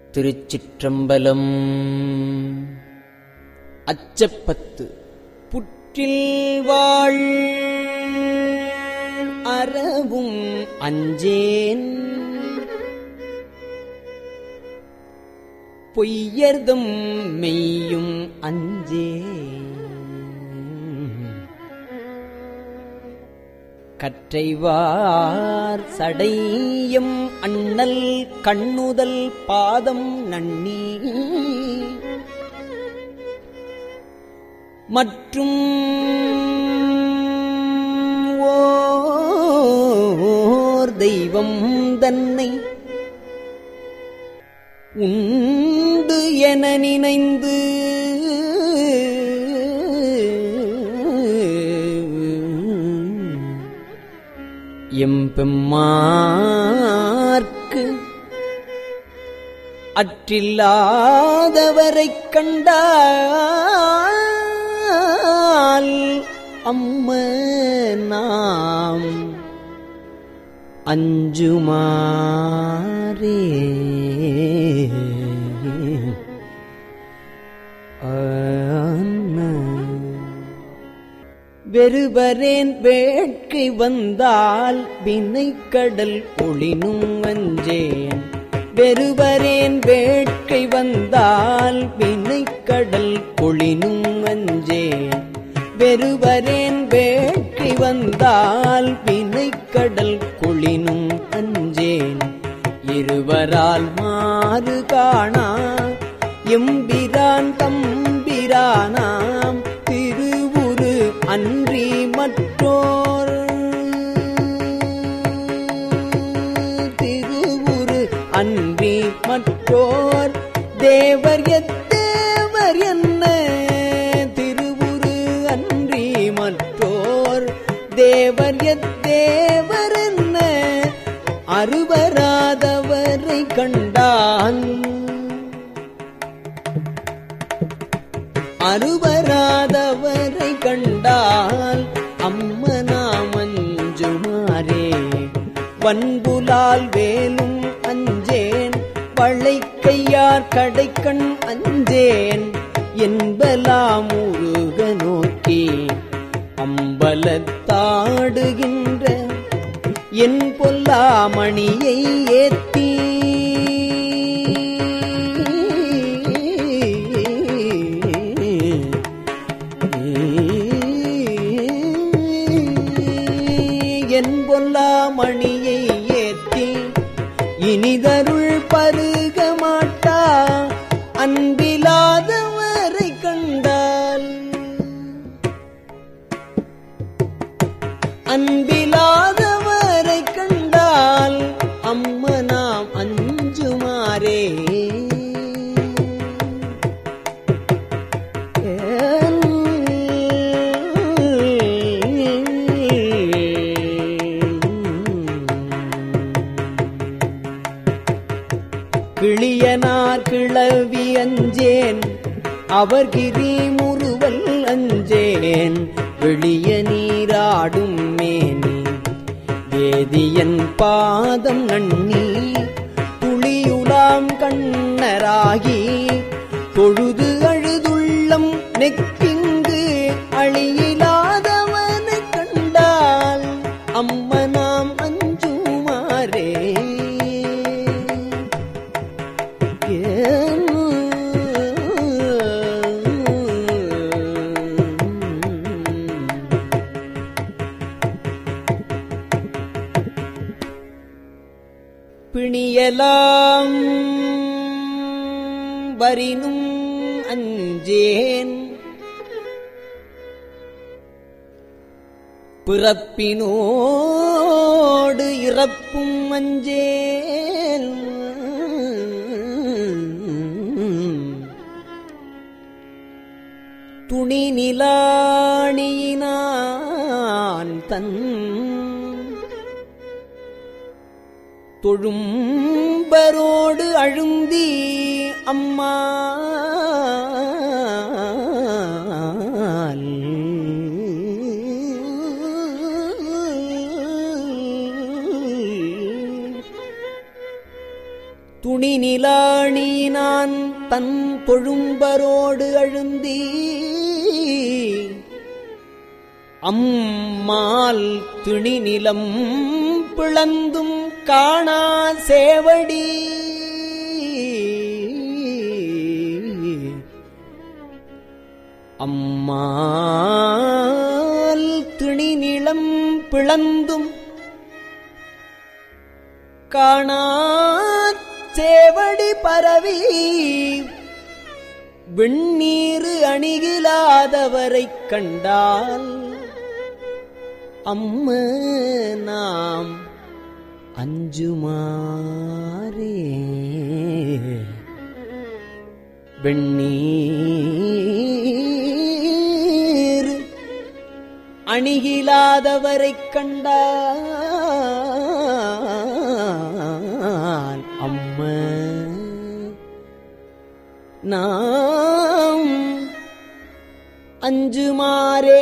திருச்சிற்றம்பலம் அச்சப்பத்து புற்றில் வாழ் அறவும் அஞ்சேன் பொய்யர்தம் மெய்யும் அஞ்சேன் கற்றைவார் சடையம் அண்ணல் கண்ணுதல் பாதம் நன்னி மற்றும் ஓர் தெய்வம் தன்னை உண்டு என நினைந்து எம்பெம்மார்க்கு அற்றில்லாதவரைக் கண்டால் அம்ம நாம் அஞ்சுமாறே வெறுவரேன் வேட்கை வந்தால் வினைக்கடல் ஒளினும் வஞ்சேன் வெறுவரேன் வேட்கை வந்தால் வினைக்கடல் ஒளினும் வஞ்சேன் வெறுவரேன் வேட்கை வந்தால் வினைக்கடல் கொளினும் அஞ்சேன் இருவரால் மாறு காணா எம்பிரான் தம்பிரானாம் திருவுரு அன்றி மற்றோர் திருவுரு அன்றி மற்றோர் தேவர் எத்தேவர் என்ன திருவுரு அன்றி மற்றோர் தேவர் எத்தேவர் என்ன அறுவராதவரை கண்டான் அறுவராதவரை கண்டால் அம்மனா மஞ்சுமாரே வன்புலால் வேலும் அஞ்சேன் வளைக்கையார் கடைக்கண் அஞ்சேன் என்பலாம் முருக நோக்கி அம்பலத்தாடுகின்ற என் பொல்லாமணியை ஏத்தி என் பொல்லாமணியை ஏத்தி இனிதருள் பருக மாட்டா அன்பிலாதவரை கண்டால் அன்பிலாதவரை கண்டால் அம்மனாம் அஞ்சுமாறே கிளியனார் கிளவி அஞ்சேன் அவர் கிரி முறுவல் அஞ்சேன் வெளிய நீராடும் மேனி வேதியன் பாதம் நன்னி துளியுலாம் கண்ணராகி தொழுது அழுதுள்ளம் நெக்கிங்கு அழியிலாதவனை கண்டால் அம்மனாம் அஞ்சுமாரே பிணியலாம் வரினும் அஞ்சேன் பிறப்பினோடு இறப்பும் அஞ்சேன் துணி நிலாணியினான் தன் தொழும்பரோடு அழுந்தி அம்மா துணி நிலாணி நான் தன் தொழும்பரோடு அழுந்தி அம்மால் துணி நிலம் பிளந்தும் காணா சேவடி அம்மால் துணி நிலம் பிளந்தும் காணா சேவடி பரவி வெண்ணீரு அணிகிலாதவரைக் கண்டால் அம்ம நாம் அஞ்சுமாறே வெண்ணீர் அணிகிலாதவரைக் கண்டால் அம்ம நாம் அஞ்சுமாறே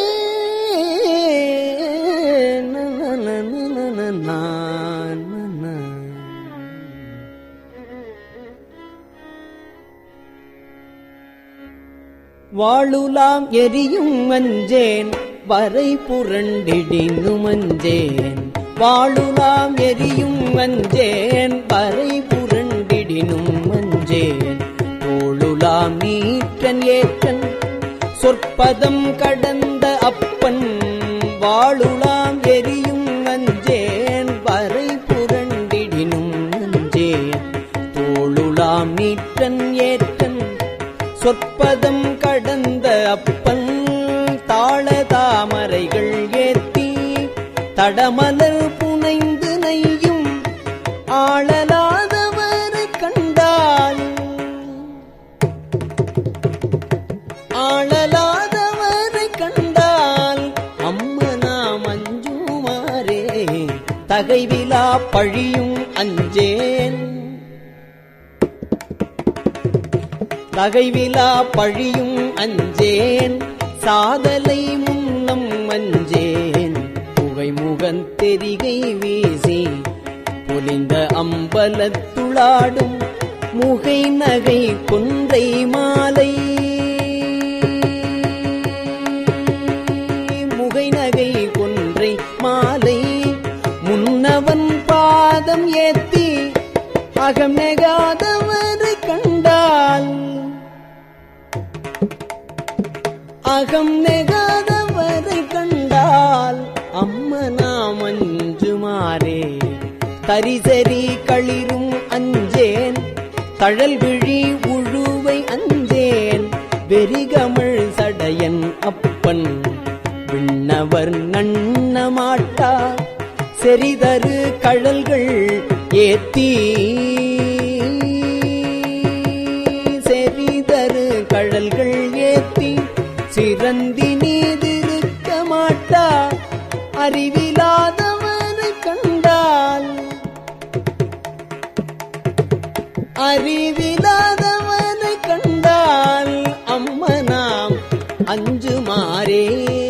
வாழுலாம் எரியும் மஞ்சேன் வரை புரண்டிடினும் மஞ்சேன் வாழுலாம் எரியும் மஞ்சேன் வரை புரண்டிடினும் மஞ்சேன் தோளுலாம் நீற்றன் ஏற்றன் சொற்பதம் கடந்த அப்பன் வாழுலாம் எரியும் அஞ்சேன் வரை புரண்டிடினும் அஞ்சேன் தோளுலாம் நீற்றன் ஏற்றன் சொற்பதம் கடந்த அப்பன் தாள தாமரைகள் ஏத்தி தடமலர் புனைந்து நெய்யும் ஆளலாதவர் கண்டால் ஆளலாதவரை கண்டால் அம்மனா மஞ்சுமாரே தகைவிலா பழியும் அஞ்சேன் தகைவிலா பழியும் அஞ்சேன் சாதலை முன்னம் அஞ்சேன் புகை முகந்தெரிகை வீசி பொலிந்த அம்பலத்துளாடும் முகை நகை கொன்றை மாலை முகை நகை கொன்றை மாலை முன்னவன் பாதம் ஏத்தி அகம் நெகாதவரை கண்டால் அகம் நெகாதவரை கண்டால் அம்மனா மஞ்சுமாரே தரிசரி களிரும் அஞ்சேன் தழல் விழி உழுவை அஞ்சேன் வெறிகமிழ் சடையன் அப்பன் விண்ணவர் நன்னமாட்டா செறிதரு கழல்கள் ஏத்தி செறிதரு கழல்கள் ஏத்தி சிறந்தி நீதிருக்க மாட்டா அறிவிலாதவனை கண்டால் அறிவிலாதவனை கண்டால் அம்மனாம் அஞ்சுமாறே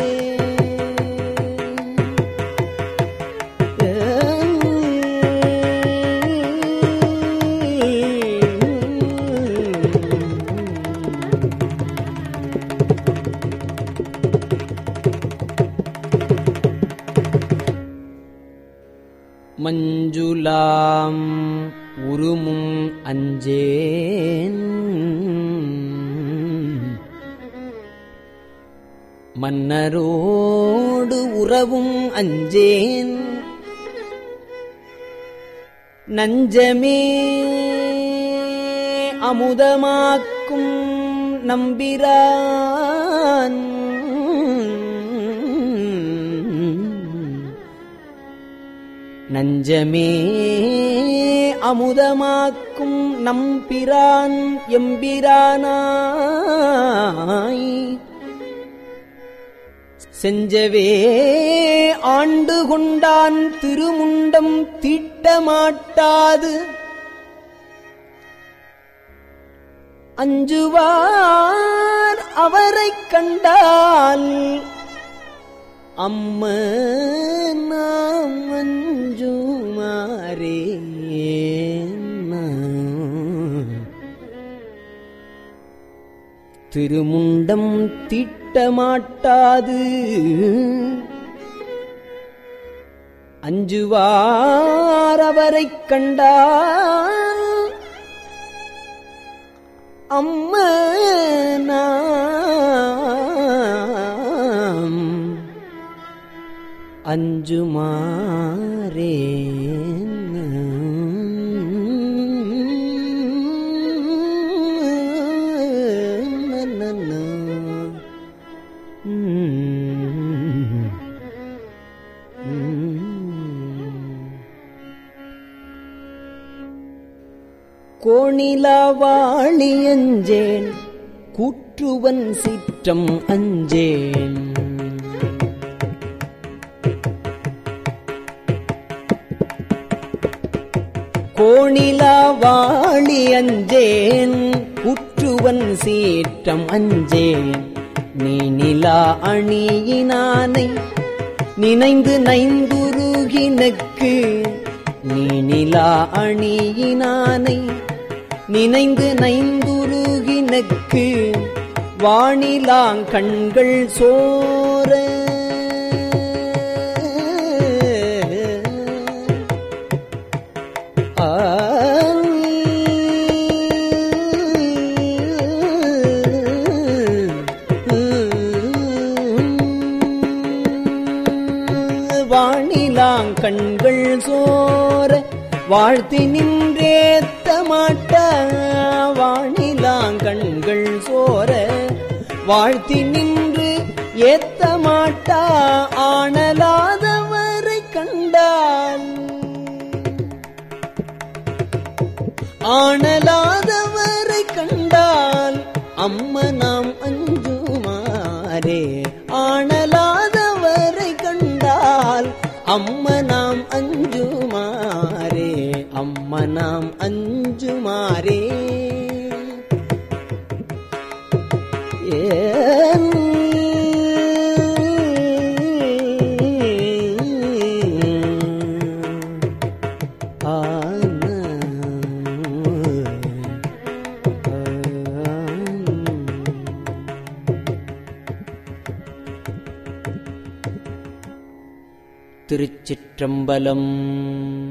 மஞ்சுளாம் உருமும் அஞ்சேன் மன்னரோடு உறவும் அஞ்சேன் நஞ்சமே அமுதமாக்கும் நம்பிரான் நஞ்சமே அமுதமாக்கும் நம்பிரான் எம்பிரானாய் செஞ்சவே ஆண்டு கொண்டான் திருமுண்டம் தீட்டமாட்டாது அஞ்சுவார் அவரைக் கண்டால் அம்ம நாம் அஞ்சுமாரே திருமுண்டம் தீட்டமாட்டாது அஞ்சுவார் அவரைக் கண்டால் அம்மனாம் அஞ்சுமாரே கோணிலாவாளி அஞ்சேன் கூற்றுவன் சிற்றம் அஞ்சேன் கோணிலாவாளி அஞ்சேன் கூற்றுவன் சீற்றம் அஞ்சேன் நீ நிலா அணியினானை நினைந்து நைந்துருகினக்கு நீ நிலா அணியினானை நினைந்து நைந்துருகினக்கு வானிலாங் கண்கள் சோர வானிலாங் கண்கள் சோர வாழ்த்தி நின்றேத்த மாட்ட வானிலாங் கண்கள் சோர வாழ்த்தி நின்று ஏத்த மாட்டா ஆனலாதவரை கண்டால் ஆனலாதவரை கண்டால் அம்ம நாம் அஞ்சுமாரே ஆனலாதவரை கண்டால் அம்ம நாம் அஞ்சுமாரே அம்ம நாம் அஞ்சுமாரே ஏன் ஆன திருச்சிற்றம்பலம்